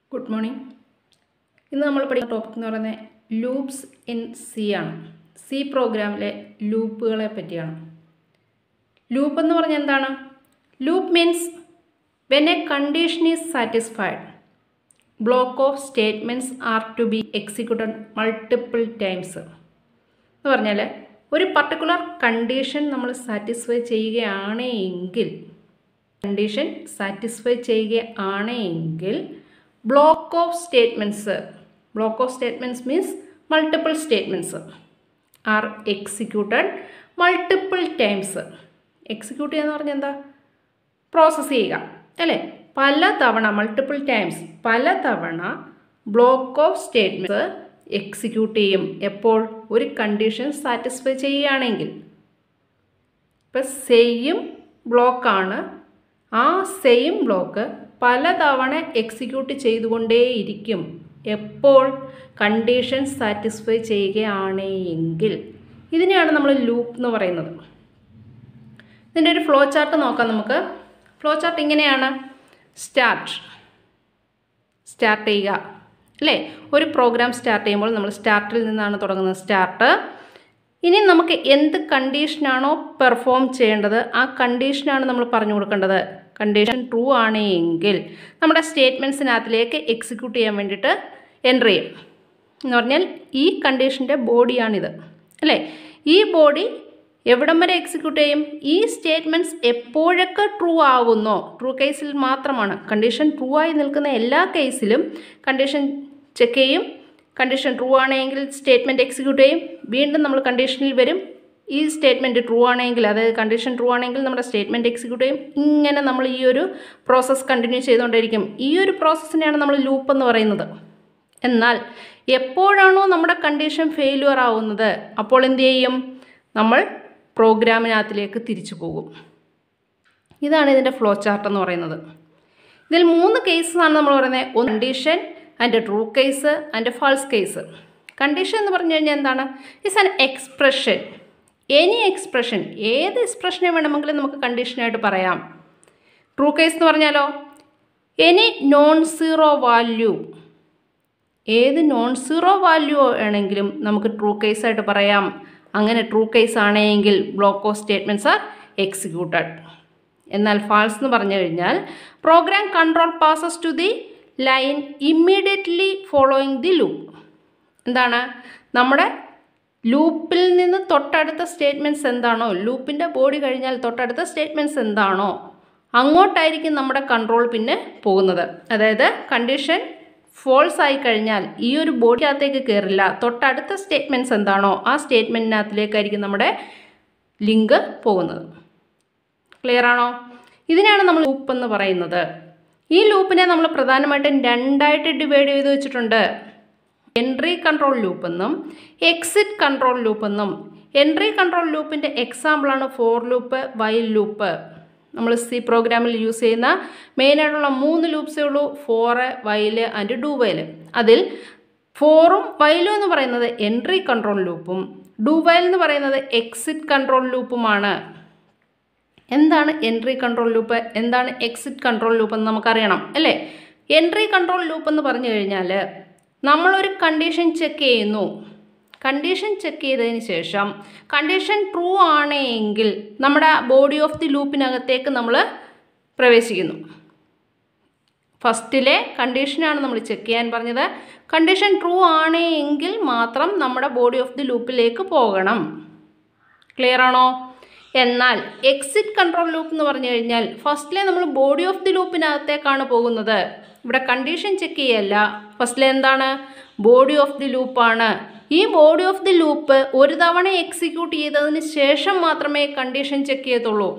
good morning ഇന്ന് നമ്മൾ പഠിക്കുന്ന ടോപ്പിക് എന്ന് പറയുന്നത് ലൂപ്സ് ഇൻ സി ആണ് സി പ്രോഗ്രാമിലെ ലൂപ്പുകളെ പറ്റിയാണ് ലൂപ്പ് എന്ന് പറഞ്ഞാൽ എന്താണ് loop means when a condition is satisfied block of statements are to be executed multiple times എന്ന് പറഞ്ഞാൽ ഒരു പർട്ടിക്കുലർ കണ്ടീഷൻ നമ്മൾ സാറ്റിസ്ഫൈ ചെയ്യുകയാണ് എങ്കിൽ കണ്ടീഷൻ സാറ്റിസ്ഫൈ ചെയ്യുകയാണ് എങ്കിൽ block of statements block of statements means multiple statements are executed multiple times execute ചെയ്യുക എന്ന് പറഞ്ഞാൽ എന്താ പ്രോസസ്സ് ചെയ്യുക അല്ലേ പല തവണ മൾട്ടിപ്പിൾ ടൈംസ് പല തവണ ബ്ലോക്ക് ഓഫ് സ്റ്റേറ്റ്മെൻറ്റ്സ് എക്സിക്യൂട്ട് ചെയ്യും എപ്പോൾ ഒരു കണ്ടീഷൻ സാറ്റിസ്ഫൈ ചെയ്യുകയാണെങ്കിൽ ഇപ്പം സെയിം ബ്ലോക്കാണ് ആ സെയിം ബ്ലോക്ക് പലതവണ എക്സിക്യൂട്ട് ചെയ്തുകൊണ്ടേയിരിക്കും എപ്പോൾ കണ്ടീഷൻ സാറ്റിസ്ഫൈ ചെയ്യുകയാണ് എങ്കിൽ ഇതിനെയാണ് നമ്മൾ ലൂപ്പ് എന്ന് പറയുന്നത് ഇതിൻ്റെ ഒരു ഫ്ലോ ചാർട്ട് നോക്കാം നമുക്ക് ഫ്ലോ ചാർട്ട് ഇങ്ങനെയാണ് സ്റ്റാർട്ട് സ്റ്റാർട്ട് ചെയ്യുക അല്ലേ ഒരു പ്രോഗ്രാം സ്റ്റാർട്ട് ചെയ്യുമ്പോൾ നമ്മൾ സ്റ്റാർട്ടിൽ നിന്നാണ് തുടങ്ങുന്നത് സ്റ്റാർട്ട് ഇനി നമുക്ക് എന്ത് കണ്ടീഷനാണോ പെർഫോം ചെയ്യേണ്ടത് ആ കണ്ടീഷനാണ് നമ്മൾ പറഞ്ഞു കൊടുക്കേണ്ടത് കണ്ടീഷൻ ട്രൂ ആണ് എങ്കിൽ നമ്മുടെ സ്റ്റേറ്റ്മെൻറ്റ്സിനകത്തിലേക്ക് എക്സിക്യൂട്ട് ചെയ്യാൻ വേണ്ടിയിട്ട് എൻ്റർ ചെയ്യും എന്ന് പറഞ്ഞാൽ ഈ കണ്ടീഷൻ്റെ ബോഡിയാണിത് അല്ലേ ഈ ബോഡി എവിടം വരെ എക്സിക്യൂട്ട് ചെയ്യും ഈ സ്റ്റേറ്റ്മെൻറ്റ്സ് എപ്പോഴൊക്കെ ട്രൂ ആകുന്നോ ട്രൂ കേസിൽ മാത്രമാണ് കണ്ടീഷൻ ട്രൂ ആയി നിൽക്കുന്ന എല്ലാ കേസിലും കണ്ടീഷൻ ചെക്ക് ചെയ്യും കണ്ടീഷൻ ട്രൂ ആണെങ്കിൽ സ്റ്റേറ്റ്മെൻറ്റ് എക്സിക്യൂട്ട് ചെയ്യും വീണ്ടും നമ്മൾ കണ്ടീഷനിൽ വരും ഈ സ്റ്റേറ്റ്മെൻറ്റ് ട്രൂ ആണെങ്കിൽ അതായത് കണ്ടീഷൻ ട്രൂ ആണെങ്കിൽ നമ്മുടെ സ്റ്റേറ്റ്മെൻറ്റ് എക്സിക്യൂട്ട് ചെയ്യും ഇങ്ങനെ നമ്മൾ ഈ ഒരു പ്രോസസ്സ് കണ്ടിന്യൂ ചെയ്തുകൊണ്ടിരിക്കും ഈ ഒരു പ്രോസസ്സിനെയാണ് നമ്മൾ ലൂപ്പ് എന്ന് പറയുന്നത് എന്നാൽ എപ്പോഴാണോ നമ്മുടെ കണ്ടീഷൻ ഫെയിലുവർ ആവുന്നത് അപ്പോൾ എന്ത് ചെയ്യും നമ്മൾ പ്രോഗ്രാമിനകത്തിലേക്ക് തിരിച്ചു പോകും ഇതാണ് ഇതിൻ്റെ ഫ്ലോ ചാർട്ട് എന്ന് പറയുന്നത് ഇതിൽ മൂന്ന് കേസാണ് നമ്മൾ പറയുന്നത് ഒന്ന് കണ്ടീഷൻ അതിൻ്റെ ട്രൂ കേസ് അതിൻ്റെ ഫാൾസ് കേസ് കണ്ടീഷൻ എന്ന് പറഞ്ഞു കഴിഞ്ഞാൽ എന്താണ് it's an expression any expression ഏത് എക്സ്പ്രഷനെ വേണമെങ്കിലും നമുക്ക് കണ്ടീഷനായിട്ട് പറയാം ട്രൂ കേസ് എന്ന് പറഞ്ഞാലോ എനി നോൺ സീറോ വാല്യൂ ഏത് നോൺ സീറോ വാല്യൂ ആണെങ്കിലും നമുക്ക് ട്രൂ കേസായിട്ട് പറയാം അങ്ങനെ ട്രൂ കേസ് ആണെങ്കിൽ block of statements are executed എന്നാൽ ഫാൾസ് എന്ന് പറഞ്ഞു കഴിഞ്ഞാൽ program control passes to the line immediately following the loop എന്താണ് നമ്മുടെ ലൂപ്പിൽ നിന്ന് തൊട്ടടുത്ത സ്റ്റേറ്റ്മെൻറ്റ്സ് എന്താണോ ലൂപ്പിൻ്റെ ബോഡി കഴിഞ്ഞാൽ തൊട്ടടുത്ത സ്റ്റേറ്റ്മെൻറ്റ്സ് എന്താണോ അങ്ങോട്ടായിരിക്കും നമ്മുടെ കൺട്രോൾ പിന്നെ പോകുന്നത് അതായത് കണ്ടീഷൻ ഫോൾസ് ആയി കഴിഞ്ഞാൽ ഈ ഒരു ബോഡിക്കകത്തേക്ക് കയറില്ല തൊട്ടടുത്ത സ്റ്റേറ്റ്മെൻറ്റ്സ് എന്താണോ ആ സ്റ്റേറ്റ്മെൻറ്റിനകത്തിലേക്കായിരിക്കും നമ്മുടെ ലിങ്ക് പോകുന്നത് ക്ലിയർ ആണോ ഇതിനാണ് നമ്മൾ ലൂപ്പ് എന്ന് പറയുന്നത് ഈ ലൂപ്പിനെ നമ്മൾ പ്രധാനമായിട്ടും രണ്ടായിട്ട് ഡിവൈഡ് ചെയ്ത് വെച്ചിട്ടുണ്ട് എൻട്രി കൺട്രോൾ ലൂപ്പ് എന്നും എക്സിറ്റ് കൺട്രോൾ ലൂപ്പ് എന്നും എൻട്രി കൺട്രോൾ ലൂപ്പിൻ്റെ എക്സാമ്പിളാണ് ഫോർ ലൂപ്പ് വൈൽ ലൂപ്പ് നമ്മൾ സി പ്രോഗ്രാമിൽ യൂസ് ചെയ്യുന്ന മെയിനായിട്ടുള്ള മൂന്ന് ലൂപ്സേ ഉള്ളൂ for while and do while അതിൽ ഫോറും വൈലും എന്ന് പറയുന്നത് എൻട്രി കൺട്രോൾ ലൂപ്പും ഡു വൈൽ എന്ന് പറയുന്നത് എക്സിറ്റ് കൺട്രോൾ ലൂപ്പുമാണ് എന്താണ് എൻട്രി കൺട്രോൾ ലൂപ്പ് എന്താണ് എക്സിറ്റ് കൺട്രോൾ ലൂപ്പ് എന്ന് നമുക്കറിയണം അല്ലേ എൻട്രി കൺട്രോൾ ലൂപ്പ് എന്ന് പറഞ്ഞു കഴിഞ്ഞാൽ നമ്മളൊരു കണ്ടീഷൻ ചെക്ക് ചെയ്യുന്നു കണ്ടീഷൻ ചെക്ക് ചെയ്തതിന് ശേഷം കണ്ടീഷൻ ട്രൂ ആണ് എങ്കിൽ നമ്മുടെ ബോഡി ഓഫ് ദി ലൂപ്പിനകത്തേക്ക് നമ്മൾ പ്രവേശിക്കുന്നു ഫസ്റ്റിലെ കണ്ടീഷനാണ് നമ്മൾ ചെക്ക് ചെയ്യാൻ പറഞ്ഞത് കണ്ടീഷൻ ട്രൂ ആണ് എങ്കിൽ മാത്രം നമ്മുടെ ബോഡി ഓഫ് ദി ലൂപ്പിലേക്ക് പോകണം ക്ലിയർ ആണോ എന്നാൽ എക്സിറ്റ് കൺട്രോൾ ലൂപ്പ് എന്ന് പറഞ്ഞു കഴിഞ്ഞാൽ ഫസ്റ്റിലെ നമ്മൾ ബോഡി ഓഫ് ദി ലൂപ്പിനകത്തേക്കാണ് പോകുന്നത് ഇവിടെ കണ്ടീഷൻ ചെക്ക് ചെയ്യല്ല ഫസ്റ്റിലെ എന്താണ് ബോഡി ഓഫ് ദി ലൂപ്പാണ് ഈ ബോഡി ഓഫ് ദി ലൂപ്പ് ഒരു തവണ എക്സിക്യൂട്ട് ചെയ്തതിന് ശേഷം മാത്രമേ കണ്ടീഷൻ ചെക്ക് ചെയ്യത്തുള്ളൂ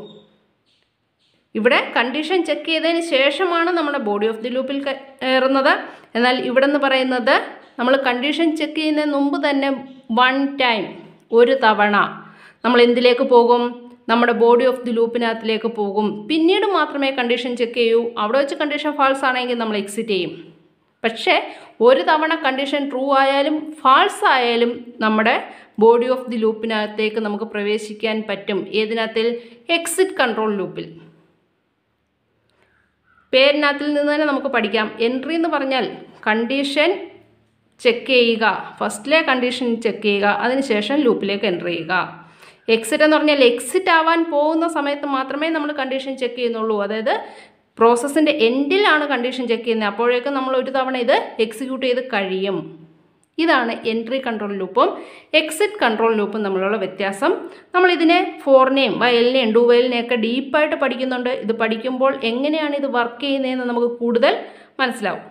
ഇവിടെ കണ്ടീഷൻ ചെക്ക് ചെയ്തതിന് ശേഷമാണ് നമ്മുടെ ബോഡി ഓഫ് ദി ലൂപ്പിൽ കയറുന്നത് എന്നാൽ ഇവിടെ നിന്ന് പറയുന്നത് നമ്മൾ കണ്ടീഷൻ ചെക്ക് ചെയ്യുന്നതിന് മുമ്പ് തന്നെ വൺ ടൈം ഒരു തവണ നമ്മൾ എന്തിലേക്ക് പോകും നമ്മുടെ ബോഡി ഓഫ് ദി ലൂപ്പിനകത്തിലേക്ക് പോകും പിന്നീട് മാത്രമേ കണ്ടീഷൻ ചെക്ക് ചെയ്യൂ അവിടെ വെച്ച് കണ്ടീഷൻ ഫാൾസ് ആണെങ്കിൽ നമ്മൾ എക്സിറ്റ് ചെയ്യും പക്ഷേ ഒരു തവണ കണ്ടീഷൻ ട്രൂ ആയാലും ഫാൾസ് ആയാലും നമ്മുടെ ബോഡി ഓഫ് ദി ലൂപ്പിനകത്തേക്ക് നമുക്ക് പ്രവേശിക്കാൻ പറ്റും ഏതിനകത്തിൽ എക്സിറ്റ് കൺട്രോൾ ലൂപ്പിൽ പേരിനകത്തിൽ നിന്ന് തന്നെ നമുക്ക് പഠിക്കാം എൻട്രി എന്ന് പറഞ്ഞാൽ കണ്ടീഷൻ ചെക്ക് ചെയ്യുക ഫസ്റ്റിലെ കണ്ടീഷൻ ചെക്ക് ചെയ്യുക അതിനുശേഷം ലൂപ്പിലേക്ക് എൻ്റർ ചെയ്യുക എക്സിറ്റ് എന്ന് പറഞ്ഞാൽ എക്സിറ്റ് ആവാൻ പോകുന്ന സമയത്ത് മാത്രമേ നമ്മൾ കണ്ടീഷൻ ചെക്ക് ചെയ്യുന്നുള്ളൂ അതായത് പ്രോസസ്സിൻ്റെ എൻഡിലാണ് കണ്ടീഷൻ ചെക്ക് ചെയ്യുന്നത് അപ്പോഴേക്കും നമ്മൾ ഒരു തവണ ഇത് എക്സിക്യൂട്ട് ചെയ്ത് കഴിയും ഇതാണ് എൻട്രി കൺട്രോൾ ലൂപ്പും എക്സിറ്റ് കൺട്രോൾ ലൂപ്പും തമ്മിലുള്ള വ്യത്യാസം നമ്മളിതിനെ ഫോറിനെയും വയലിനെയും ഡുവയലിനെയും ഒക്കെ ഡീപ്പായിട്ട് പഠിക്കുന്നുണ്ട് ഇത് പഠിക്കുമ്പോൾ എങ്ങനെയാണ് ഇത് വർക്ക് ചെയ്യുന്നതെന്ന് നമുക്ക് കൂടുതൽ മനസ്സിലാവും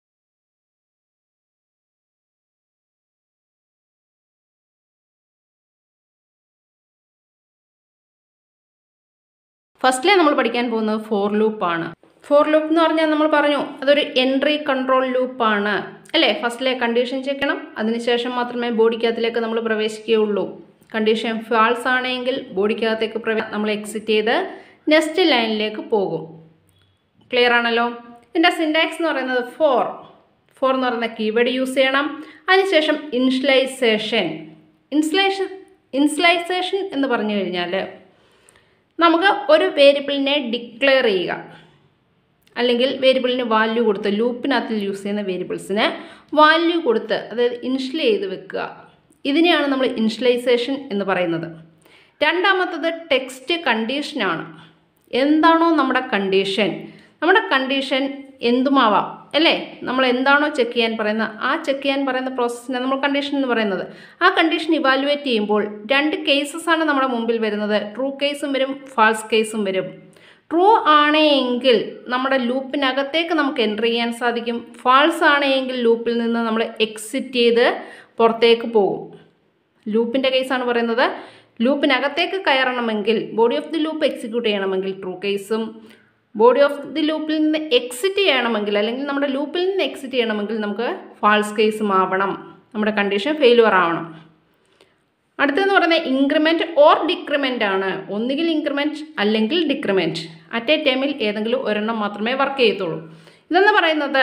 ഫസ്റ്റിലെ നമ്മൾ പഠിക്കാൻ പോകുന്നത് ഫോർ ലൂപ്പാണ് ഫോർ ലൂപ്പ് എന്ന് പറഞ്ഞാൽ നമ്മൾ പറഞ്ഞു അതൊരു എൻട്രി കൺട്രോൾ ലൂപ്പാണ് അല്ലേ ഫസ്റ്റിലെ കണ്ടീഷൻ ചെക്ക് ചെയ്യണം അതിനുശേഷം മാത്രമേ ബോഡിക്കകത്തിലേക്ക് നമ്മൾ പ്രവേശിക്കുകയുള്ളൂ കണ്ടീഷൻ ഫാൾസ് ആണെങ്കിൽ ബോഡിക്കകത്തേക്ക് പ്രവേ നമ്മൾ എക്സിറ്റ് ചെയ്ത് നെക്സ്റ്റ് ലൈനിലേക്ക് പോകും ക്ലിയർ ആണല്ലോ ഇതിൻ്റെ സിൻടാക്സ് എന്ന് പറയുന്നത് ഫോർ ഫോർ എന്ന് പറയുന്ന കീവേഡ് യൂസ് ചെയ്യണം അതിനുശേഷം ഇൻസ്ലൈസേഷൻ ഇൻസ്ലൈഷൻ ഇൻസ്ലൈസേഷൻ എന്ന് പറഞ്ഞു കഴിഞ്ഞാൽ നമുക്ക് ഒരു വേരിയബിളിനെ ഡിക്ലെയർ ചെയ്യുക അല്ലെങ്കിൽ വേരിയബിളിന് വാല്യൂ കൊടുത്ത് ലൂപ്പിനകത്ത് യൂസ് ചെയ്യുന്ന വേരിയബിൾസിന് വാല്യൂ കൊടുത്ത് അതായത് ഇൻഷ്യൽ ചെയ്ത് വെക്കുക ഇതിനെയാണ് നമ്മൾ ഇൻഷ്യലൈസേഷൻ എന്ന് പറയുന്നത് രണ്ടാമത്തത് ടെക്സ്റ്റ് കണ്ടീഷനാണ് എന്താണോ നമ്മുടെ കണ്ടീഷൻ നമ്മുടെ കണ്ടീഷൻ എന്തുമാവാം അല്ലേ നമ്മൾ എന്താണോ ചെക്ക് ചെയ്യാൻ പറയുന്നത് ആ ചെക്ക് ചെയ്യാൻ പറയുന്ന പ്രോസസ്സിനെ നമ്മൾ കണ്ടീഷൻ എന്ന് പറയുന്നത് ആ കണ്ടീഷൻ ഇവാലുവേറ്റ് ചെയ്യുമ്പോൾ രണ്ട് കേസസ് ആണ് നമ്മുടെ മുമ്പിൽ വരുന്നത് ട്രൂ കേസും വരും ഫാൾസ് കേസും വരും ട്രൂ ആണെങ്കിൽ നമ്മുടെ ലൂപ്പിനകത്തേക്ക് നമുക്ക് എൻ്റർ ചെയ്യാൻ സാധിക്കും ഫാൾസ് ആണെങ്കിൽ ലൂപ്പിൽ നിന്ന് നമ്മൾ എക്സിറ്റ് ചെയ്ത് പുറത്തേക്ക് പോകും ലൂപ്പിൻ്റെ കേസാണ് പറയുന്നത് ലൂപ്പിനകത്തേക്ക് കയറണമെങ്കിൽ body of the loop execute ചെയ്യണമെങ്കിൽ ട്രൂ കേസും ബോഡി ഓഫ് ദി ലൂപ്പിൽ നിന്ന് എക്സിറ്റ് ചെയ്യണമെങ്കിൽ അല്ലെങ്കിൽ നമ്മുടെ ലൂപ്പിൽ നിന്ന് എക്സിറ്റ് ചെയ്യണമെങ്കിൽ നമുക്ക് ഫാൾസ് കേസും ആവണം നമ്മുടെ കണ്ടീഷൻ ഫെയിലുവർ ആവണം അടുത്തെന്ന് പറയുന്നത് ഇൻക്രിമെൻറ്റ് ഓർ ഡിക്രിമെൻ്റ് ആണ് ഒന്നുകിൽ ഇൻക്രിമെൻറ്റ് അല്ലെങ്കിൽ ഡിക്രിമെൻറ്റ് അറ്റ് എ ടൈമിൽ ഏതെങ്കിലും ഒരെണ്ണം മാത്രമേ വർക്ക് ചെയ്യത്തുള്ളൂ ഇതെന്ന് പറയുന്നത്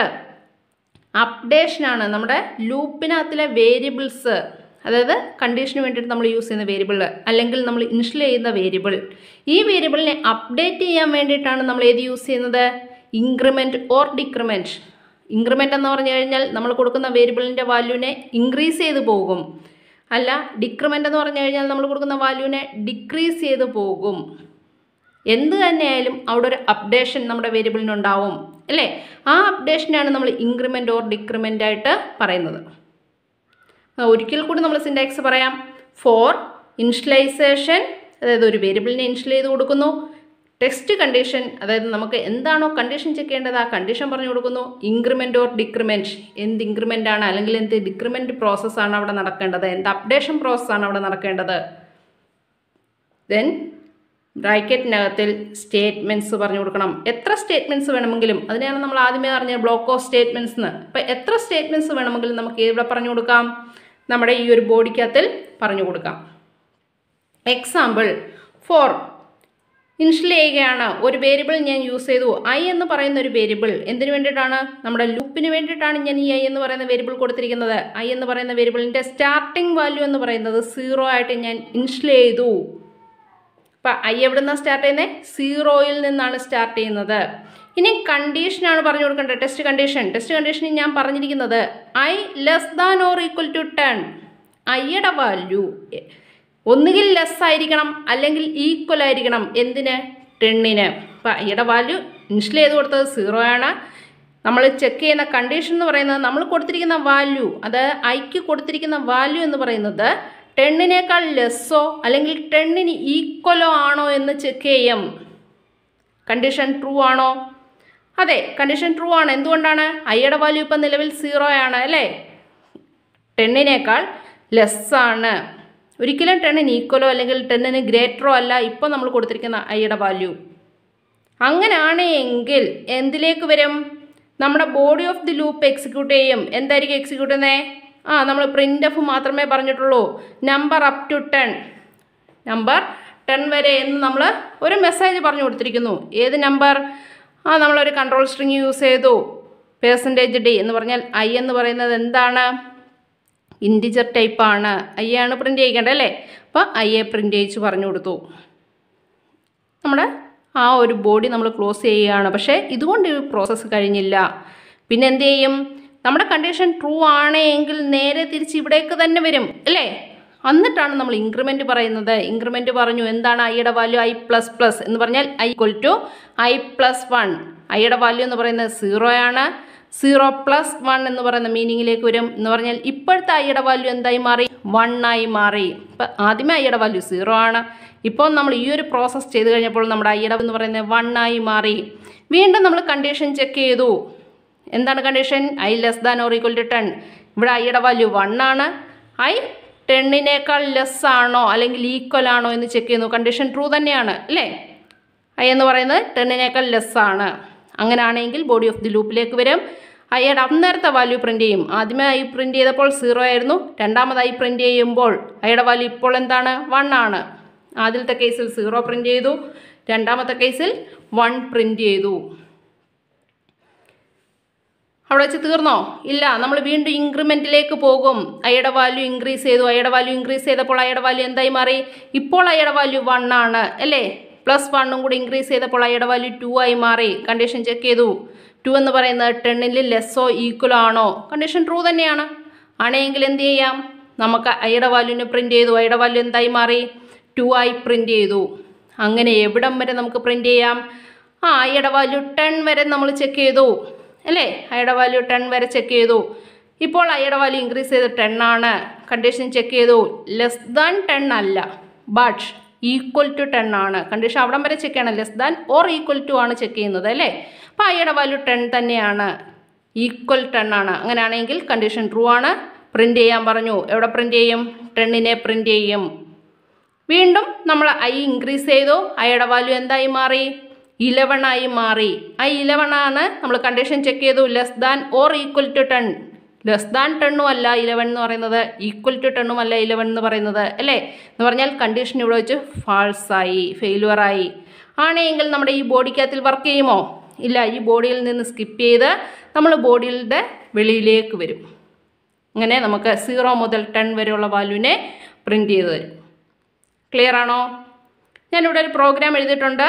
അപ്ഡേഷനാണ് നമ്മുടെ ലൂപ്പിനകത്തിലെ വേരിയബിൾസ് അതായത് കണ്ടീഷന് വേണ്ടിയിട്ട് നമ്മൾ യൂസ് ചെയ്യുന്ന വേരിയബിൾ അല്ലെങ്കിൽ നമ്മൾ ഇൻഷ്യൽ ചെയ്യുന്ന വേരിയബിൾ ഈ വേരിയബിളിനെ അപ്ഡേറ്റ് ചെയ്യാൻ വേണ്ടിയിട്ടാണ് നമ്മൾ ഏത് യൂസ് ചെയ്യുന്നത് ഇൻക്രിമെൻറ്റ് ഓർ ഡിക്രിമെൻറ്റ് ഇൻക്രിമെൻ്റ് എന്ന് പറഞ്ഞു കഴിഞ്ഞാൽ നമ്മൾ കൊടുക്കുന്ന വേരിയബിളിൻ്റെ വാല്യൂവിനെ ഇൻക്രീസ് ചെയ്ത് പോകും അല്ല ഡിക്രിമെൻ്റ് എന്ന് പറഞ്ഞു കഴിഞ്ഞാൽ നമ്മൾ കൊടുക്കുന്ന വാല്യൂവിനെ ഡിക്രീസ് ചെയ്ത് പോകും എന്ത് തന്നെയായാലും അവിടെ ഒരു അപ്ഡേഷൻ നമ്മുടെ വേരിയബിളിനുണ്ടാവും അല്ലേ ആ അപ്ഡേഷനാണ് നമ്മൾ ഇൻക്രിമെൻ്റ് ഓർ ഡിക്രിമെൻ്റ് ആയിട്ട് പറയുന്നത് ഒരിക്കൽ കൂടി നമ്മൾ സിൻടാക്സ് പറയാം ഫോർ ഇൻഷ്യലൈസേഷൻ അതായത് ഒരു വേരിയബിളിനെ ഇൻഷ്യൽ ചെയ്ത് കൊടുക്കുന്നു ടെക്സ്റ്റ് കണ്ടീഷൻ അതായത് നമുക്ക് എന്താണോ കണ്ടീഷൻ ചെക്ക് ചെയ്യേണ്ടത് ആ കണ്ടീഷൻ പറഞ്ഞു കൊടുക്കുന്നു ഇൻക്രിമെൻ്റ് ഓർ ഡിക്രിമെൻറ്റ് എന്ത് ഇൻക്രിമെൻ്റ് ആണ് അല്ലെങ്കിൽ എന്ത് ഡിക്രിമെൻറ്റ് പ്രോസസ്സാണ് അവിടെ നടക്കേണ്ടത് എന്ത് അപ്ഡേഷൻ പ്രോസസ്സാണ് അവിടെ നടക്കേണ്ടത് ദെൻ ബ്രാക്കറ്റിനകത്തിൽ സ്റ്റേറ്റ്മെൻറ്റ്സ് പറഞ്ഞു കൊടുക്കണം എത്ര സ്റ്റേറ്റ്മെൻറ്റ്സ് വേണമെങ്കിലും അതിനെയാണ് നമ്മൾ ആദ്യമേ പറഞ്ഞത് ബ്ലോക്ക് ഓഫ് സ്റ്റേറ്റ്മെൻറ്റ്സ് എന്ന് അപ്പോൾ എത്ര സ്റ്റേറ്റ്മെൻറ്റ്സ് വേണമെങ്കിലും നമുക്ക് ഇവിടെ പറഞ്ഞു കൊടുക്കാം നമ്മുടെ ഈ ഒരു ബോഡിക്കകത്തിൽ പറഞ്ഞു കൊടുക്കാം എക്സാമ്പിൾ ഫോർ ഇൻഷ്യൽ ചെയ്യുകയാണ് ഒരു വേരിയബിൾ ഞാൻ യൂസ് ചെയ്തു ഐ എന്ന് പറയുന്ന ഒരു വേരിയബിൾ എന്തിനു വേണ്ടിയിട്ടാണ് നമ്മുടെ ലൂപ്പിന് വേണ്ടിയിട്ടാണ് ഞാൻ ഈ ഐ എന്ന് പറയുന്ന വേരിയബിൾ കൊടുത്തിരിക്കുന്നത് ഐ എന്ന് പറയുന്ന വേരിയബിളിൻ്റെ സ്റ്റാർട്ടിംഗ് വാല്യൂ എന്ന് പറയുന്നത് സീറോ ആയിട്ട് ഞാൻ ഇൻഷ്യൽ ചെയ്തു അപ്പം ഐ എവിടെ നിന്നാണ് സ്റ്റാർട്ട് ചെയ്യുന്നത് സീറോയിൽ നിന്നാണ് സ്റ്റാർട്ട് ചെയ്യുന്നത് ഇനി കണ്ടീഷനാണ് പറഞ്ഞു കൊടുക്കേണ്ടത് ടെസ്റ്റ് കണ്ടീഷൻ ടെസ്റ്റ് കണ്ടീഷനിൽ ഞാൻ പറഞ്ഞിരിക്കുന്നത് I less than or equal to ten ഐയുടെ വാല്യൂ ഒന്നുകിൽ ലെസ് ആയിരിക്കണം അല്ലെങ്കിൽ ഈക്വൽ ആയിരിക്കണം എന്തിന് ടെണ്ണിന് അപ്പം ഐയുടെ വാല്യൂ ഇൻഷ്യൽ ചെയ്ത് കൊടുത്തത് സീറോ ആണ് നമ്മൾ ചെക്ക് ചെയ്യുന്ന കണ്ടീഷൻ എന്ന് പറയുന്നത് നമ്മൾ കൊടുത്തിരിക്കുന്ന വാല്യൂ അത് ഐക്ക് കൊടുത്തിരിക്കുന്ന വാല്യൂ എന്ന് പറയുന്നത് ടെണ്ണിനേക്കാൾ ലെസ്സോ അല്ലെങ്കിൽ ടെണ്ണിന് ഈക്വലോ ആണോ എന്ന് ചെക്ക് ചെയ്യും കണ്ടീഷൻ ട്രൂ ആണോ അതെ കണ്ടീഷൻ ട്രൂ ആണ് എന്തുകൊണ്ടാണ് ഐയുടെ വാല്യൂ ഇപ്പം നിലവിൽ സീറോ ആണ് അല്ലേ ടെണ്ണിനേക്കാൾ ലെസ്സാണ് ഒരിക്കലും ടെണ്ണിന് ഈക്വലോ അല്ലെങ്കിൽ ടെണ്ണിന് ഗ്രേറ്ററോ അല്ല ഇപ്പോൾ നമ്മൾ കൊടുത്തിരിക്കുന്ന ഐയുടെ വാല്യൂ അങ്ങനെയാണ് എങ്കിൽ എന്തിലേക്ക് വരും നമ്മുടെ body of the loop execute ചെയ്യും എന്തായിരിക്കും എക്സിക്യൂട്ട് ചെയ്യുന്നത് ആ നമ്മൾ പ്രിൻ്റ് എഫ് മാത്രമേ പറഞ്ഞിട്ടുള്ളൂ number up to ten number ten വരെ എന്ന് നമ്മൾ ഒരു മെസ്സേജ് പറഞ്ഞു കൊടുത്തിരിക്കുന്നു ഏത് നമ്പർ ആ നമ്മളൊരു കൺട്രോൾ സ്ട്രിങ് യൂസ് ചെയ്തു പേഴ്സൻറ്റേജ് ഡി എന്ന് പറഞ്ഞാൽ ഐ എന്ന് പറയുന്നത് എന്താണ് ഇൻറ്റിജർ ടൈപ്പാണ് ഐ ആണ് പ്രിൻ്റ് ചെയ്യിക്കേണ്ടത് അല്ലേ അപ്പോൾ ഐ എ പ്രിൻ്റ് ചെയ്യിച്ച് പറഞ്ഞു കൊടുത്തു നമ്മുടെ ആ ഒരു ബോഡി നമ്മൾ ക്ലോസ് ചെയ്യുകയാണ് പക്ഷേ ഇതുകൊണ്ട് ഈ പ്രോസസ്സ് കഴിഞ്ഞില്ല പിന്നെ എന്ത് ചെയ്യും നമ്മുടെ കണ്ടീഷൻ ട്രൂ ആണെങ്കിൽ നേരെ തിരിച്ച് ഇവിടേക്ക് തന്നെ വരും അല്ലേ എന്നിട്ടാണ് നമ്മൾ ഇൻക്രിമെൻറ്റ് പറയുന്നത് ഇൻക്രിമെൻറ്റ് പറഞ്ഞു എന്താണ് ഐയുടെ വാല്യൂ ഐ പ്ലസ് പ്ലസ് എന്ന് പറഞ്ഞാൽ I equal to I plus one ഐയുടെ വാല്യൂ എന്ന് പറയുന്നത് സീറോ ആണ് സീറോ പ്ലസ് വൺ എന്ന് പറയുന്ന മീനിങ്ങിലേക്ക് വരും എന്ന് പറഞ്ഞാൽ ഇപ്പോഴത്തെ ഐയുടെ വാല്യൂ എന്തായി മാറി വൺ ആയി മാറി ഇപ്പം ആദ്യമേ ഐയുടെ വാല്യൂ സീറോ ആണ് ഇപ്പോൾ നമ്മൾ ഈ ഒരു പ്രോസസ്സ് ചെയ്ത് കഴിഞ്ഞപ്പോൾ നമ്മുടെ ഐയുടെ എന്ന് പറയുന്നത് വൺ ആയി മാറി വീണ്ടും നമ്മൾ കണ്ടീഷൻ ചെക്ക് ചെയ്തു എന്താണ് condition I less than or equal to ten ഇവിടെ ഐയുടെ വാല്യൂ വൺ ആണ് ഐ ടെണ്ണിനേക്കാൾ ലെസ് ആണോ അല്ലെങ്കിൽ ഈക്വൽ ആണോ എന്ന് ചെക്ക് ചെയ്യുന്നു കണ്ടീഷൻ ട്രൂ തന്നെയാണ് അല്ലേ ഐ എന്ന് പറയുന്നത് ടെണ്ണിനേക്കാൾ ലെസ് ആണ് അങ്ങനെയാണെങ്കിൽ ബോഡി ഓഫ് ദി ലൂപ്പിലേക്ക് വരും ഐയുടെ അന്നേരത്തെ വാല്യൂ പ്രിൻറ്റ് ചെയ്യും ആദ്യമേ ഐ പ്രിൻറ്റ് ചെയ്തപ്പോൾ സീറോ ആയിരുന്നു രണ്ടാമതായി പ്രിൻറ്റ് ചെയ്യുമ്പോൾ ഐയുടെ വാല്യൂ ഇപ്പോൾ എന്താണ് വൺ ആണ് ആദ്യത്തെ കേസിൽ സീറോ പ്രിൻറ്റ് ചെയ്തു രണ്ടാമത്തെ കേസിൽ വൺ പ്രിൻറ്റ് ചെയ്തു അവിടെ വെച്ച് തീർന്നോ ഇല്ല നമ്മൾ വീണ്ടും ഇൻക്രിമെൻറ്റിലേക്ക് പോകും അയുടെ വാല്യൂ ഇൻക്രീസ് ചെയ്തു അയുടെ വാല്യൂ ഇൻക്രീസ് ചെയ്തപ്പോൾ അയുടെ വാല്യൂ എന്തായി മാറി ഇപ്പോൾ അയുടെ വാല്യൂ വൺ ആണ് അല്ലേ പ്ലസ് വണ്ണും കൂടി ഇൻക്രീസ് ചെയ്തപ്പോൾ അയുടെ വാല്യൂ ടു ആയി മാറി കണ്ടീഷൻ ചെക്ക് ചെയ്തു ടു എന്ന് പറയുന്നത് ടെണ്ണിൽ ലെസ്സോ ഈക്വലോ ആണോ കണ്ടീഷൻ ട്രൂ തന്നെയാണ് ആണെങ്കിൽ എന്ത് ചെയ്യാം നമുക്ക് അയുടെ വാല്യൂവിനെ പ്രിൻറ്റ് ചെയ്തു അയുടെ വാല്യൂ എന്തായി മാറി ടു ആയി പ്രിൻറ്റ് ചെയ്തു അങ്ങനെ എവിടം വരെ നമുക്ക് പ്രിൻറ്റ് ചെയ്യാം ആ അയുടെ വാല്യൂ ടെൻ വരെ നമ്മൾ ചെക്ക് ചെയ്തു അല്ലേ അയുടെ വാല്യൂ ടെൻ വരെ ചെക്ക് ചെയ്തു ഇപ്പോൾ അയുടെ വാല്യൂ ഇൻക്രീസ് ചെയ്ത് ടെൻ ആണ് കണ്ടീഷൻ ചെക്ക് ചെയ്തു ലെസ് ദാൻ ടെൻ അല്ല ബട്ട് ഈക്വൽ ടു ടെൻ ആണ് കണ്ടീഷൻ അവിടം വരെ ചെക്ക് ചെയ്യണം less than or equal to ആണ് ചെക്ക് ചെയ്യുന്നത് അല്ലേ അപ്പോൾ അയുടെ വാല്യൂ ടെൻ തന്നെയാണ് ഈക്വൽ ടെൻ ആണ് അങ്ങനെയാണെങ്കിൽ കണ്ടീഷൻ ട്രൂ ആണ് പ്രിൻറ്റ് ചെയ്യാൻ പറഞ്ഞു എവിടെ പ്രിൻറ്റ് ചെയ്യും ടെണ്ണിനെ പ്രിൻറ്റ് ചെയ്യും വീണ്ടും നമ്മൾ ഐ ഇൻക്രീസ് ചെയ്തു ഐയുടെ വാല്യൂ എന്തായി മാറി ഇലവൺ ആയി മാറി ആ ഇലവൺ ആണ് നമ്മൾ കണ്ടീഷൻ ചെക്ക് ചെയ്തു less than or equal to ten less than ടെണ്ണും അല്ല ഇലവൻ എന്ന് പറയുന്നത് ഈക്വൽ ടു ടെണ്ണും അല്ല ഇലവൻ എന്ന് പറയുന്നത് അല്ലേ എന്ന് പറഞ്ഞാൽ കണ്ടീഷൻ ഇവിടെ വെച്ച് ഫാൾസായി ഫെയിലുവറായി ആണെങ്കിൽ നമ്മുടെ ഈ ബോഡിക്കകത്തിൽ വർക്ക് ചെയ്യുമോ ഇല്ല ഈ ബോഡിയിൽ നിന്ന് സ്കിപ്പ് ചെയ്ത് നമ്മൾ ബോഡിയുടെ വെളിയിലേക്ക് വരും അങ്ങനെ നമുക്ക് സീറോ മുതൽ ടെൻ വരെയുള്ള വാല്യൂവിനെ പ്രിൻറ്റ് ചെയ്ത് തരും ക്ലിയർ ആണോ ഞാനിവിടെ ഒരു പ്രോഗ്രാം എഴുതിയിട്ടുണ്ട്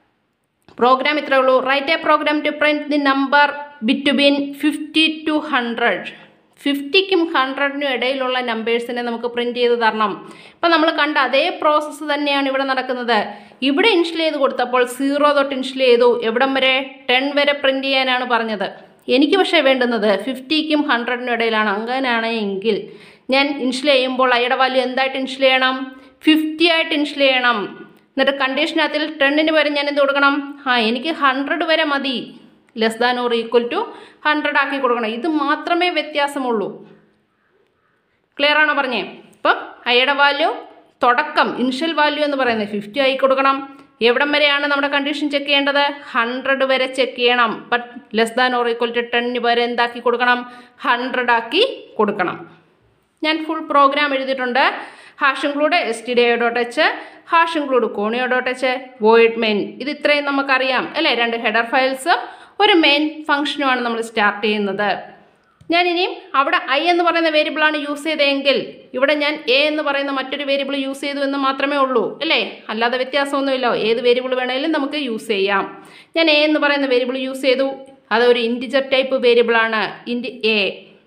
പ്രോഗ്രാം ഇത്രേ ഉള്ളൂ write a program to print the number between fifty to hundred ഫിഫ്റ്റിക്കും ഹൺഡ്രഡിനും ഇടയിലുള്ള നമ്പേഴ്സിനെ നമുക്ക് പ്രിൻറ്റ് ചെയ്ത് തരണം ഇപ്പം നമ്മൾ കണ്ട അതേ പ്രോസസ്സ് തന്നെയാണ് ഇവിടെ നടക്കുന്നത് ഇവിടെ ഇൻഷിൽ ചെയ്ത് കൊടുത്തപ്പോൾ സീറോ തൊട്ട് ഇൻഷിൽ ചെയ്തു എവിടം വരെ ടെൻ വരെ പ്രിൻറ്റ് ചെയ്യാനാണ് പറഞ്ഞത് എനിക്ക് പക്ഷേ വേണ്ടുന്നത് ഫിഫ്റ്റിക്കും ഹൺഡ്രഡിനും ഇടയിലാണ് അങ്ങനെയാണെങ്കിൽ ഞാൻ ഇൻഷിൽ ചെയ്യുമ്പോൾ അയുടെ വാല്യൂ എന്തായിട്ട് ഇൻഷിൽ ചെയ്യണം ഫിഫ്റ്റി ആയിട്ട് ഇൻഷിൽ ചെയ്യണം എന്നിട്ട് കണ്ടീഷനകത്തിൽ ടെണ്ണിന് വരെ ഞാൻ എന്ത് കൊടുക്കണം ആ എനിക്ക് ഹൺഡ്രഡ് വരെ മതി less than or equal to hundred ആക്കി കൊടുക്കണം ഇത് മാത്രമേ വ്യത്യാസമുള്ളൂ ക്ലിയർ ആണോ പറഞ്ഞേ ഇപ്പം അയുടെ വാല്യൂ തുടക്കം ഇനിഷ്യൽ വാല്യൂ എന്ന് പറയുന്നത് ഫിഫ്റ്റി ആയി കൊടുക്കണം എവിടം വരെയാണ് നമ്മുടെ കണ്ടീഷൻ ചെക്ക് ചെയ്യേണ്ടത് ഹൺഡ്രഡ് വരെ ചെക്ക് ചെയ്യണം but less than or equal to ടെന്നിന് വരെ എന്താക്കി കൊടുക്കണം ഹൺഡ്രഡ് ആക്കി കൊടുക്കണം ഞാൻ ഫുൾ പ്രോഗ്രാം എഴുതിയിട്ടുണ്ട് hash include S T D I dot H hash include conio dot H void main ഇത് ഇത്രയും നമുക്കറിയാം അല്ലേ രണ്ട് ഹെഡർ ഫയൽസും ഒരു മെയിൻ ഫംഗ്ഷനുമാണ് നമ്മൾ സ്റ്റാർട്ട് ചെയ്യുന്നത് ഞാൻ ഇനിയും അവിടെ ഐ എന്ന് പറയുന്ന വേരിയബിളാണ് യൂസ് ചെയ്തതെങ്കിൽ ഇവിടെ ഞാൻ എ എന്ന് പറയുന്ന മറ്റൊരു വേരിയബിൾ യൂസ് ചെയ്തു എന്ന് മാത്രമേ ഉള്ളൂ അല്ലേ അല്ലാതെ വ്യത്യാസമൊന്നുമില്ല ഏത് വേരിയബിൾ വേണമെങ്കിലും നമുക്ക് യൂസ് ചെയ്യാം ഞാൻ എ എന്ന് പറയുന്ന വേരിയബിൾ യൂസ് ചെയ്തു അതൊരു ഇൻറ്റിജർ ടൈപ്പ് വേരിയബിളാണ് int A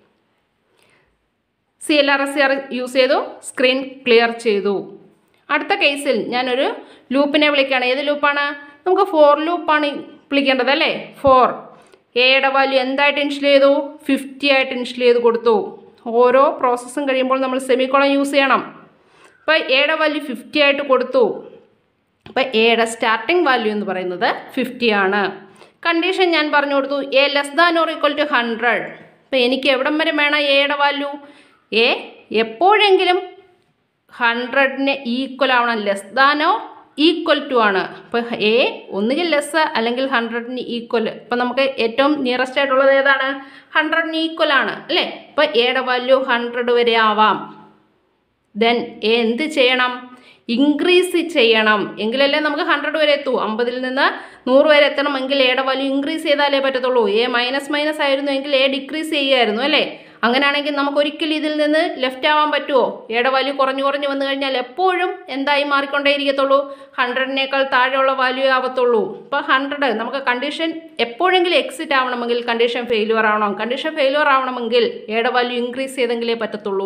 C L R S C R use ചെയ്തു സ്ക്രീൻ ക്ലിയർ ചെയ്തു അടുത്ത കേസിൽ ഞാനൊരു ലൂപ്പിനെ വിളിക്കുകയാണ് ഏത് ലൂപ്പാണ് നമുക്ക് ഫോർ ലൂപ്പാണ് വിളിക്കേണ്ടത് അല്ലേ ഫോർ എയുടെ വാല്യൂ എന്തായിട്ട് ഇൻഷിൽ ചെയ്തു ഫിഫ്റ്റി ആയിട്ട് ഇൻഷിൽ ചെയ്ത് കൊടുത്തു ഓരോ പ്രോസസ്സും കഴിയുമ്പോൾ നമ്മൾ സെമിക്കോളം യൂസ് ചെയ്യണം അപ്പോൾ എയുടെ വാല്യൂ ഫിഫ്റ്റി ആയിട്ട് കൊടുത്തു അപ്പോൾ എയുടെ സ്റ്റാർട്ടിംഗ് വാല്യൂ എന്ന് പറയുന്നത് ഫിഫ്റ്റി ആണ് കണ്ടീഷൻ ഞാൻ പറഞ്ഞു കൊടുത്തു A less than or equal to hundred അപ്പോൾ എനിക്ക് എവിടം വരെ വേണം എയുടെ വാല്യൂ എ എപ്പോഴെങ്കിലും ഹൺഡ്രഡിന് ഈക്വൽ ആവണം ലെസ് ദാനോ ഈക്വൽ ടു ആണ് അപ്പോൾ എ ഒന്നുകിൽ ലെസ് അല്ലെങ്കിൽ ഹൺഡ്രഡിന് ഈക്വൽ ഇപ്പം നമുക്ക് ഏറ്റവും നിയറസ്റ്റ് ആയിട്ടുള്ളത് ഏതാണ് ഹൺഡ്രഡിന് ഈക്വൽ ആണ് അല്ലേ അപ്പോൾ എയുടെ വാല്യൂ ഹൺഡ്രഡ് വരെ ആവാം ദെൻ എന്ത് ചെയ്യണം ഇൻക്രീസ് ചെയ്യണം എങ്കിലല്ലേ നമുക്ക് ഹൺഡ്രഡ് വരെ എത്തൂ അമ്പതിൽ നിന്ന് നൂറ് വരെ എത്തണമെങ്കിൽ എയുടെ വാല്യൂ ഇൻക്രീസ് ചെയ്താലേ പറ്റത്തുള്ളൂ എ മൈനസ് മൈനസ് ആയിരുന്നു എങ്കിൽ എ ഡിക്രീസ് ചെയ്യുമായിരുന്നു അല്ലേ അങ്ങനെയാണെങ്കിൽ നമുക്ക് ഒരിക്കലും ഇതിൽ നിന്ന് ലെഫ്റ്റ് ആവാൻ പറ്റുമോ എയുടെ വാല്യൂ കുറഞ്ഞു കുറഞ്ഞു വന്നു കഴിഞ്ഞാൽ എപ്പോഴും എന്തായി മാറിക്കൊണ്ടേയിരിക്കത്തുള്ളൂ ഹൺഡ്രഡിനേക്കാൾ താഴെയുള്ള വാല്യൂ ആവത്തുള്ളൂ ഇപ്പോൾ ഹൺഡ്രഡ് നമുക്ക് കണ്ടീഷൻ എപ്പോഴെങ്കിലും എക്സിറ്റ് ആവണമെങ്കിൽ കണ്ടീഷൻ ഫെയിലുവർ ആവണം കണ്ടീഷൻ ഫെയിലുവർ ആവണമെങ്കിൽ എയുടെ വാല്യൂ ഇൻക്രീസ് ചെയ്തെങ്കിലേ പറ്റത്തുള്ളൂ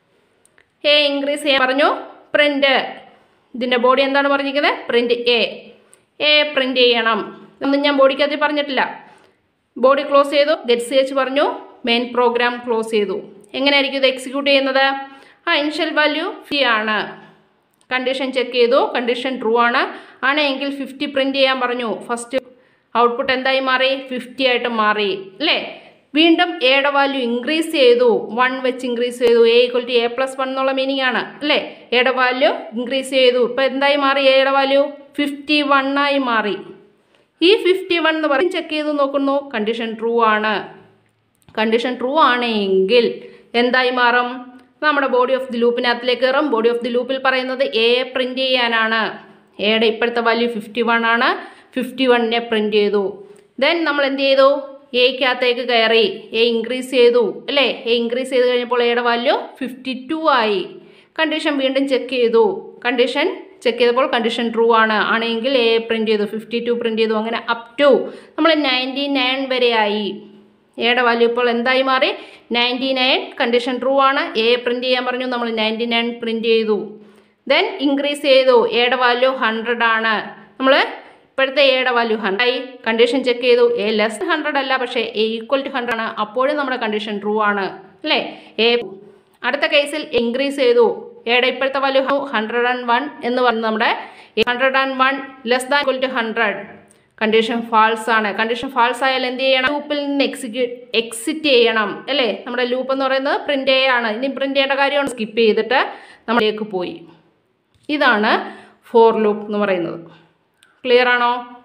എ ഇൻക്രീസ് ചെയ്യാൻ പറഞ്ഞു പ്രിന്റ് ഇതിൻ്റെ ബോഡി എന്താണ് പറഞ്ഞിരിക്കുന്നത് പ്രിന്റ് എ എ പ്രിന്റ് ചെയ്യണം ഒന്നും ഞാൻ ബോഡിക്കകത്ത് പറഞ്ഞിട്ടില്ല ബോഡി ക്ലോസ് ചെയ്തു ഗെറ്റ് സി എച്ച് പറഞ്ഞു മെയിൻ പ്രോഗ്രാം ക്ലോസ് ചെയ്തു എങ്ങനെയായിരിക്കും ഇത് എക്സിക്യൂട്ട് ചെയ്യുന്നത് ആ ഇനിഷ്യൽ വാല്യൂ ഫി ആണ് കണ്ടീഷൻ ചെക്ക് ചെയ്തു കണ്ടീഷൻ ട്രൂ ആണ് ആണെങ്കിൽ ഫിഫ്റ്റി പ്രിന്റ് ചെയ്യാൻ പറഞ്ഞു ഫസ്റ്റ് ഔട്ട്പുട്ട് എന്തായി മാറി ഫിഫ്റ്റി ആയിട്ട് മാറി അല്ലേ വീണ്ടും എയുടെ വാല്യൂ ഇൻക്രീസ് ചെയ്തു വൺ വെച്ച് ഇൻക്രീസ് ചെയ്തു A equal to A plus one എന്നുള്ള മീനിങ് ആണ് അല്ലേ എയുടെ വാല്യൂ ഇൻക്രീസ് ചെയ്തു ഇപ്പം എന്തായി മാറി എയുടെ വാല്യൂ ഫിഫ്റ്റി വൺ ആയി മാറി ഈ ഫിഫ്റ്റി വൺ എന്ന് പറയും ചെക്ക് ചെയ്ത് നോക്കുന്നു കണ്ടീഷൻ ട്രൂ ആണ് കണ്ടീഷൻ ട്രൂ ആണെങ്കിൽ എന്തായി മാറും നമ്മുടെ ബോഡി ഓഫ് ദി ലൂപ്പിനകത്തിലേക്ക് കയറും ബോഡി ഓഫ് ദി ലൂപ്പിൽ പറയുന്നത് എ പ്രിന്റ് ചെയ്യാനാണ് എയുടെ ഇപ്പോഴത്തെ വാല്യൂ ഫിഫ്റ്റി വൺ ആണ് ഫിഫ്റ്റി വണ്ണിനെ പ്രിന്റ് ചെയ്തു ദെൻ നമ്മൾ എന്ത് ചെയ്തു എക്കകത്തേക്ക് കയറി എ ഇൻക്രീസ് ചെയ്തു അല്ലേ എ ഇൻക്രീസ് ചെയ്ത് കഴിഞ്ഞപ്പോൾ എയുടെ വാല്യൂ ഫിഫ്റ്റി ടു ആയി കണ്ടീഷൻ വീണ്ടും ചെക്ക് ചെയ്തു കണ്ടീഷൻ ചെക്ക് ചെയ്തപ്പോൾ കണ്ടീഷൻ ട്രൂ ആണ് ആണെങ്കിൽ എ പ്രിന്റ് ചെയ്തു ഫിഫ്റ്റി ടു പ്രിന്റ് ചെയ്തു അങ്ങനെ അപ് ടു നമ്മൾ നയൻറ്റി നയൻ വരെ ആയി എയുടെ വാല്യൂ ഇപ്പോൾ എന്തായി മാറി നയൻറ്റി നയൻ കണ്ടീഷൻ ട്രൂ ആണ് എ പ്രിന്റ് ചെയ്യാൻ പറഞ്ഞു നമ്മൾ നയൻറ്റി നയൻ പ്രിന്റ് ചെയ്തു ദെൻ ഇൻക്രീസ് ചെയ്തു എയുടെ വാല്യൂ ഹൺഡ്രഡ് ആണ് നമ്മൾ ഇപ്പോഴത്തെ എയുടെ വാല്യൂ ഹൺഡ്രഡ് ആയി കണ്ടീഷൻ ചെക്ക് ചെയ്തു എ ലെസ് ഹൺഡ്രഡ് അല്ല പക്ഷേ എ ഈക്വൽ ടു ഹൺഡ്രഡ് ആണ് അപ്പോഴും നമ്മുടെ കണ്ടീഷൻ ട്രൂ ആണ് അല്ലേ എ അടുത്ത കേസിൽ ഇൻക്രീസ് ചെയ്തു എയുടെ ഇപ്പോഴത്തെ വാല്യൂ ഹൺഡ്രഡ് ആൻഡ് വൺ എന്ന് പറഞ്ഞു നമ്മുടെ hundred and one less than equal to hundred condition false ആണ് കണ്ടീഷൻ ഫാൾസ് ആയാൽ എന്ത് ചെയ്യണം ലൂപ്പിൽ നിന്ന് എക്സിക്യൂട്ട് എക്സിറ്റ് ചെയ്യണം അല്ലേ നമ്മുടെ ലൂപ്പ് എന്ന് പറയുന്നത് പ്രിന്റ് ചെയ്യാണ് ഇനി പ്രിന്റ് ചെയ്യേണ്ട കാര്യമാണ് സ്കിപ്പ് ചെയ്തിട്ട് നമ്മളിലേക്ക് പോയി ഇതാണ് ഫോർ ലൂപ്പ് എന്ന് പറയുന്നത് ക്ലിയർ ആണോ